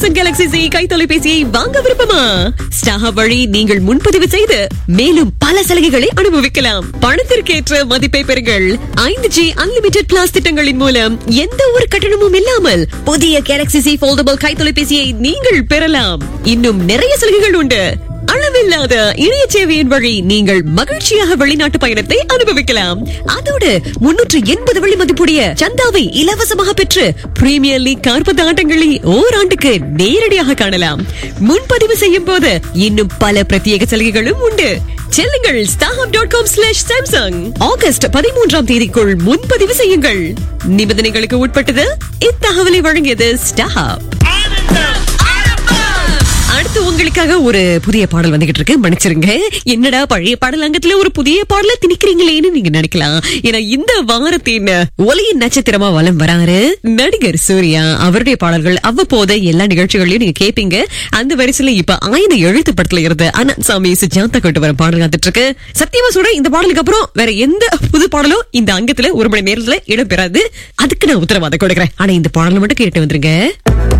Samsung Galaxy Z கை தொலைபேசியை வாங்க விருப்பமா ஸ்டாஹப் வழி நீங்கள் முன்பதிவு செய்து மேலும் பல சலுகைகளை அனுபவிக்கலாம் பணத்திற்கேற்ற மதிப்பை பெறுங்கள் ஐந்து ஜி அன்லிமிடெட் பிளாஸ் திட்டங்களின் மூலம் எந்த ஒரு கட்டணமும் இல்லாமல் புதிய கேலக்ஸி Z போல்டபிள் கை தொலைபேசியை நீங்கள் பெறலாம் இன்னும் நிறைய சலுகைகள் உண்டு அளவில்லாத இணைய சேவையின் வழி நீங்கள் மகிழ்ச்சியாக வெளிநாட்டு பயணத்தை அனுபவிக்கலாம் அதோடு முன்னூற்று எண்பது வெள்ளி மதிப்புடைய சந்தாவை இலவசமாக பெற்று பிரீமியர் லீக் கார்பந்து ஆட்டங்களை ஓராண்டுக்கு நேரடியாக காணலாம் முன்பதிவு செய்யும் போது இன்னும் பல பிரத்யேக சலுகைகளும் உண்டு செல்லுங்கள் ஸ்டாஹப் dot com slash Samsung August பதிமூன்றாம் தேதிக்குள் முன்பதிவு செய்யுங்கள் நிபந்தனைகளுக்கு உட்பட்டது இத்தகவலை வழங்கியது ஸ்டாஹப் அடுத்து உங்களுக்காக ஒரு புதிய பாடல் வந்துகிட்டு இருக்கு மன்னிச்சிருங்க என்னடா பழைய பாடல் அங்கத்துல ஒரு புதிய பாடல திணிக்கிறீங்களேன்னு நீங்க நினைக்கலாம் ஏன்னா இந்த வாரத்தின் ஒலியின் நட்சத்திரமா வலம் வராரு நடிகர் சூர்யா அவருடைய பாடல்கள் அவ்வப்போது எல்லா நிகழ்ச்சிகளையும் நீங்க கேப்பீங்க அந்த வரிசையில இப்ப ஆயின எழுத்து படத்துல இருந்து அனந்த்சாமி சுஜாதா கொண்டு வர பாடல் காத்துட்டு இருக்கு சத்தியமா சொல்றேன் இந்த பாடலுக்கு அப்புறம் வேற எந்த புது பாடலும் இந்த அங்கத்துல ஒரு மணி நேரத்துல இடம்பெறாது அதுக்கு நான் உத்தரவாதம் கொடுக்குறேன் ஆனா இந்த பாடலை மட்டும் கேட்டு வந்துருங்க